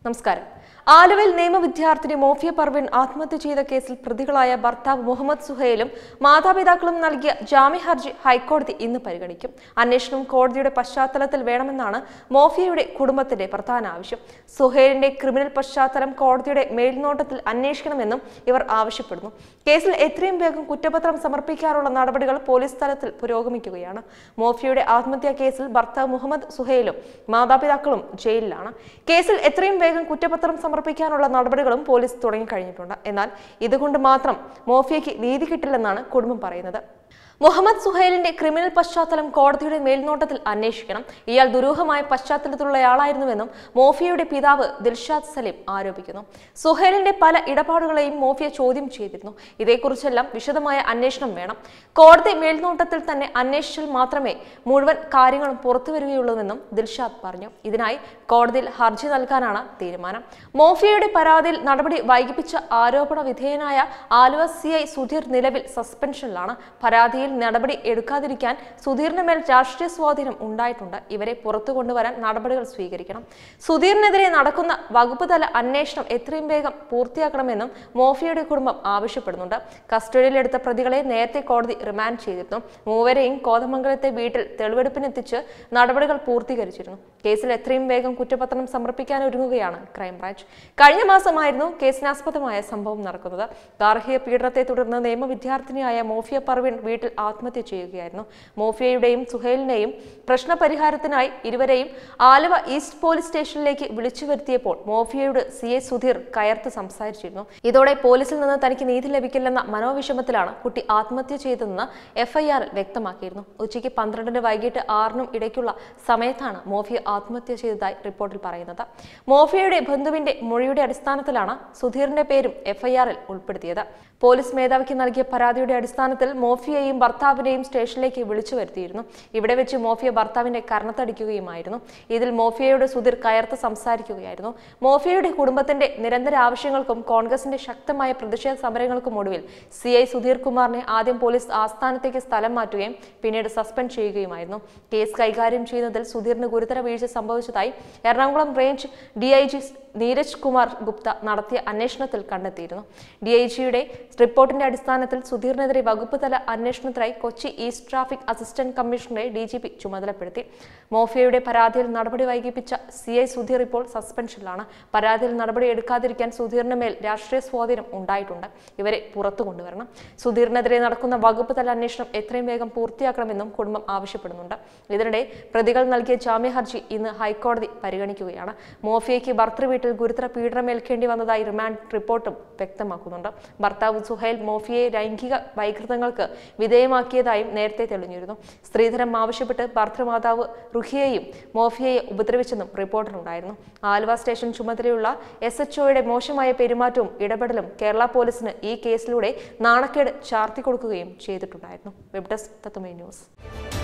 നമസ്കാരം ആലുവയിൽ നിയമ വിദ്യാർത്ഥിനി മോഫിയ പർവിൻ ആത്മഹത്യ ചെയ്ത കേസിൽ പ്രതികളായ ഭർത്താവ് മുഹമ്മദ് സുഹൈലും മാതാപിതാക്കളും നൽകിയ ജാമ്യ ഹർജി ഹൈക്കോടതി ഇന്ന് പരിഗണിക്കും അന്വേഷണം കോടതിയുടെ പശ്ചാത്തലത്തിൽ വേണമെന്നാണ് മോഫിയയുടെ കുടുംബത്തിന്റെ പ്രധാന ആവശ്യം സുഹൈലിന്റെ ക്രിമിനൽ പശ്ചാത്തലം കോടതിയുടെ മേൽനോട്ടത്തിൽ അന്വേഷിക്കണമെന്നും ഇവർ ആവശ്യപ്പെടുന്നു കേസിൽ എത്രയും വേഗം കുറ്റപത്രം സമർപ്പിക്കാനുള്ള നടപടികൾ പോലീസ് തലത്തിൽ പുരോഗമിക്കുകയാണ് മോഫിയയുടെ ആത്മഹത്യാ കേസിൽ ഭർത്താവ് മുഹമ്മദ് സുഹൈലും മാതാപിതാക്കളും ജയിലിലാണ് കേസിൽ എത്രയും വേഗം കുറ്റപത്രം സമർപ്പിക്കാനുള്ള നടപടികളും പോലീസ് തുടങ്ങിക്കഴിഞ്ഞിട്ടുണ്ട് എന്നാൽ ഇതുകൊണ്ട് മാത്രം മോഫിയയ്ക്ക് നീതി കിട്ടില്ലെന്നാണ് കുടുംബം പറയുന്നത് മുഹമ്മദ് സുഹൈലിന്റെ ക്രിമിനൽ പശ്ചാത്തലം കോടതിയുടെ മേൽനോട്ടത്തിൽ അന്വേഷിക്കണം ഇയാൾ ദുരൂഹമായ പശ്ചാത്തലത്തിലുള്ളയാളായിരുന്നുവെന്നും മോഫിയയുടെ പിതാവ് ദിൽഷാദ് സലീം ആരോപിക്കുന്നു സുഹൈലിന്റെ പല ഇടപാടുകളെയും മോഫിയ ചോദ്യം ചെയ്തിരുന്നു ഇതേക്കുറിച്ചെല്ലാം വിശദമായ അന്വേഷണം വേണം കോടതി മേൽനോട്ടത്തിൽ തന്നെ അന്വേഷിച്ചാൽ മാത്രമേ മുഴുവൻ കാര്യങ്ങളും പുറത്തുവരികയുള്ളൂവെന്നും ദിൽഷാദ് പറഞ്ഞു ഇതിനായി കോടതിയിൽ ഹർജി നൽകാനാണ് തീരുമാനം മോഫിയയുടെ പരാതിയിൽ നടപടി വൈകിപ്പിച്ച ആരോപണ വിധേയനായ ആലുവ സി ഐ സുധീർ നിലവിൽ സസ്പെൻഷനിലാണ് പരാതിയിൽ നടപടി എടുക്കാതിരിക്കാൻ സുധീറിന് മേൽ രാഷ്ട്രീയ സ്വാധീനം ഉണ്ടായിട്ടുണ്ട് ഇവരെ പുറത്തു കൊണ്ടുവരാൻ നടപടികൾ സ്വീകരിക്കണം സുധീറിനെതിരെ നടക്കുന്ന വകുപ്പ് തല അന്വേഷണം എത്രയും വേഗം പൂർത്തിയാക്കണമെന്നും മോഫിയയുടെ കുടുംബം ആവശ്യപ്പെടുന്നുണ്ട് കസ്റ്റഡിയിലെടുത്ത പ്രതികളെ നേരത്തെ കോടതി റിമാൻഡ് ചെയ്തിരുന്നു മൂവരെയും കോതമംഗലത്തെ വീട്ടിൽ തെളിവെടുപ്പിനെത്തിച്ച് നടപടികൾ പൂർത്തീകരിച്ചിരുന്നു കേസിൽ എത്രയും വേഗം കുറ്റപത്രം സമർപ്പിക്കാൻ ഒരുങ്ങുകയാണ് ക്രൈംബ്രാഞ്ച് കഴിഞ്ഞ മാസമായിരുന്നു കേസിനാസ്പദമായ സംഭവം നടക്കുന്നത് ഗാർഹിക പീഡനത്തെ തുടർന്ന് നിയമ വിദ്യാർത്ഥിനിയായ മോഫിയ പർവിൻ വീട്ടിൽ ആത്മഹത്യ ചെയ്യുകയായിരുന്നു മോഫിയയുടെയും സുഹേലിനെയും പ്രശ്നപരിഹാരത്തിനായി ഇരുവരെയും ആലുവ ഈസ്റ്റ് പോലീസ് സ്റ്റേഷനിലേക്ക് വിളിച്ചു വരുത്തിയപ്പോൾ മോഫിയയുടെ സി എ സുധീർ കയർത്ത് സംസാരിച്ചിരുന്നു ഇതോടെ പോലീസിൽ നിന്ന് തനിക്ക് നീതി ലഭിക്കില്ലെന്ന മനോവിഷമത്തിലാണ് കുട്ടി ആത്മഹത്യ ചെയ്തതെന്ന് എഫ്ഐആറിൽ വ്യക്തമാക്കിയിരുന്നു ഉച്ചയ്ക്ക് പന്ത്രണ്ടിന് വൈകിട്ട് ആറിനും ഇടയ്ക്കുള്ള സമയത്താണ് മോഫിയ ആത്മഹത്യ ചെയ്തതായി റിപ്പോർട്ടിൽ പറയുന്നത് മോഫിയയുടെ ബന്ധുവിന്റെ മൊഴിയുടെ അടിസ്ഥാനത്തിലാണ് സുധീറിന്റെ പേരും എഫ്ഐആറിൽ ഉൾപ്പെടുത്തിയത് പോലീസ് മേധാവിക്ക് നൽകിയ പരാതിയുടെ അടിസ്ഥാനത്തിൽ മോഫിയയെയും ഭർത്താവിനെയും സ്റ്റേഷനിലേക്ക് വിളിച്ചു വരുത്തിയിരുന്നു ഇവിടെ വെച്ച് മോഫിയ ഭർത്താവിന്റെ കർണത്തടിക്കുകയുമായിരുന്നു ഇതിൽ മോഫിയയുടെ സുധീർ കയർത്ത് സംസാരിക്കുകയായിരുന്നു മോഫിയയുടെ കുടുംബത്തിന്റെ നിരന്തര ആവശ്യങ്ങൾക്കും കോൺഗ്രസിന്റെ ശക്തമായ പ്രതിഷേധ സമരങ്ങൾക്കും ഒടുവിൽ സി ഐ സുധീർ കുമാറിനെ ആദ്യം പോലീസ് ആസ്ഥാനത്തേക്ക് സ്ഥലം മാറ്റുകയും പിന്നീട് സസ്പെൻഡ് ചെയ്യുകയുമായിരുന്നു കേസ് കൈകാര്യം ചെയ്യുന്നതിൽ സുധീറിന് ഗുരുതര വീഴ്ച സംഭവിച്ചതായി Ernakulam range D I G Neeraj Kumar Gupta നടത്തിയ അന്വേഷണത്തിൽ കണ്ടെത്തിയിരുന്നു ഡി ഐ ജിയുടെ റിപ്പോർട്ടിന്റെ അടിസ്ഥാനത്തിൽ സുധീറിനെതിരെ വകുപ്പ് തല അന്വേഷണത്തിനായി കൊച്ചി ഈസ്റ്റ് ട്രാഫിക് അസിസ്റ്റന്റ് കമ്മീഷണറെ ഡി ജി പി ചുമതലപ്പെടുത്തി മോഫിയയുടെ പരാതിയിൽ നടപടി വൈകിപ്പിച്ച സി ഐ സുധീർ ഇപ്പോൾ സസ്പെൻഷനിലാണ് പരാതിയിൽ നടപടി എടുക്കാതിരിക്കാൻ സുധീറിന് മേൽ രാഷ്ട്രീയ സ്വാധീനം ഉണ്ടായിട്ടുണ്ട് ഇവരെ പുറത്തു കൊണ്ടുവരണം സുധീറിനെതിരെ നടക്കുന്ന വകുപ്പ് തല അന്വേഷണം എത്രയും വേഗം പൂർത്തിയാക്കണമെന്നും കുടുംബം ആവശ്യപ്പെടുന്നുണ്ട് ഇതിനിടെ പ്രതികൾ നൽകിയ ജാമ്യ ഹർജി ഇന്ന് ഹൈക്കോടതി പരിഗണിക്കുകയാണ് മോഫിയയ്ക്ക് ഭർത്തൃ വീട്ടിൽ ഗുരുതര പീഡനമേൽക്കേണ്ടി വന്നതായി റിമാൻഡ് റിപ്പോർട്ടും വ്യക്തമാക്കുന്നുണ്ട് ഭർത്താവ് സുഹൈൽ മോഫിയയെ ലൈംഗിക വൈകൃതങ്ങൾക്ക് വിധേയമാക്കിയതായും നേരത്തെ തെളിഞ്ഞിരുന്നു സ്ത്രീധനം ആവശ്യപ്പെട്ട് ഭർത്തൃമാതാവ് റുഹിയയും മോഫിയയെ ഉപദ്രവിച്ചെന്നും റിപ്പോർട്ടിലുണ്ടായിരുന്നു ആലുവ സ്റ്റേഷൻ ചുമതലയുള്ള എസ് എച്ച് ഒയുടെ മോശമായ പെരുമാറ്റവും ഇടപെടലും കേരള പോലീസിന് ഈ കേസിലൂടെ നാണക്കേട് ചാർത്തിക്കൊടുക്കുകയും ചെയ്തിട്ടുണ്ടായിരുന്നു വെബ് ഡെസ്ക് തത്തുമേ ന്യൂസ്